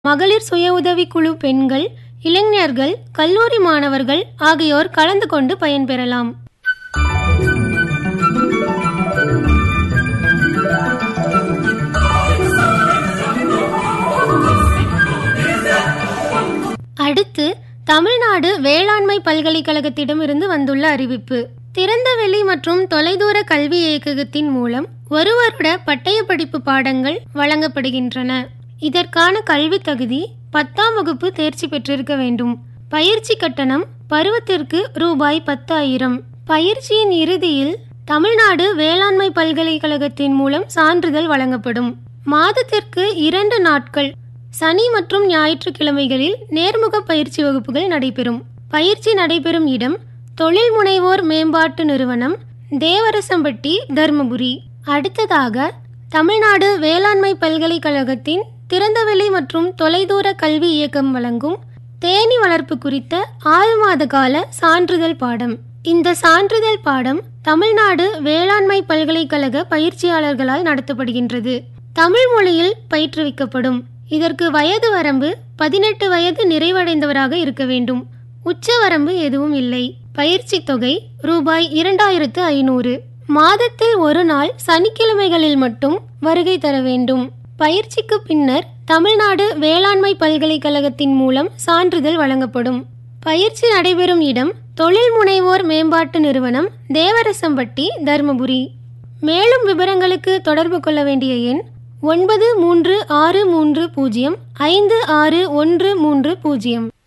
மகளிர் சுய உதவிக்குழு பெண்கள் இளைஞர்கள் கல்லூரி மாணவர்கள் ஆகியோர் கலந்து கொண்டு பயன்பெறலாம் அடுத்து தமிழ்நாடு வேளாண்மை பல்கலைக்கழகத்திடமிருந்து வந்துள்ள அறிவிப்பு திறந்தவெளி மற்றும் தொலைதூர கல்வி இயக்ககத்தின் மூலம் ஒரு வருட பட்டய படிப்பு பாடங்கள் வழங்கப்படுகின்றன இதற்கான கல்வி தகுதி பத்தாம் வகுப்பு தேர்ச்சி பெற்றிருக்க வேண்டும் பயிற்சி கட்டணம் பருவத்திற்கு ரூபாய் பத்தாயிரம் பயிற்சியின் இறுதியில் தமிழ்நாடு வேளாண்மை பல்கலைக்கழகத்தின் மூலம் சான்றிதழ் வழங்கப்படும் மாதத்திற்கு இரண்டு நாட்கள் சனி மற்றும் ஞாயிற்றுக்கிழமைகளில் நேர்முக பயிற்சி வகுப்புகள் நடைபெறும் பயிற்சி நடைபெறும் இடம் தொழில் முனைவோர் மேம்பாட்டு நிறுவனம் தேவரசம்பட்டி தர்மபுரி அடுத்ததாக தமிழ்நாடு வேளாண்மை பல்கலைக்கழகத்தின் திறந்தவெளி மற்றும் தொலைதூர கல்வி இயக்கம் வழங்கும் தேனி வளர்ப்பு குறித்த ஆறு மாத கால சான்றிதழ் பாடம் இந்த சான்றிதழ் பாடம் தமிழ்நாடு வேளாண்மை பல்கலைக்கழக பயிற்சியாளர்களால் நடத்தப்படுகின்றது தமிழ் மொழியில் பயிற்றுவிக்கப்படும் இதற்கு வயது வரம்பு பதினெட்டு வயது நிறைவடைந்தவராக இருக்க வேண்டும் உச்ச வரம்பு எதுவும் இல்லை பயிற்சி தொகை ரூபாய் இரண்டாயிரத்து ஐநூறு மாதத்தில் ஒரு நாள் சனிக்கிழமைகளில் மட்டும் வருகை தர வேண்டும் பயிற்சிக்கு பின்னர் தமிழ்நாடு வேளாண்மை பல்கலைக்கழகத்தின் மூலம் சான்றிதழ் வழங்கப்படும் பயிற்சி நடைபெறும் இடம் தொழில் முனைவோர் மேம்பாட்டு நிறுவனம் தேவரசம்பட்டி தர்மபுரி மேலும் விவரங்களுக்கு தொடர்பு கொள்ள வேண்டிய எண் ஒன்பது மூன்று ஆறு மூன்று பூஜ்ஜியம் ஐந்து ஆறு ஒன்று மூன்று பூஜ்ஜியம்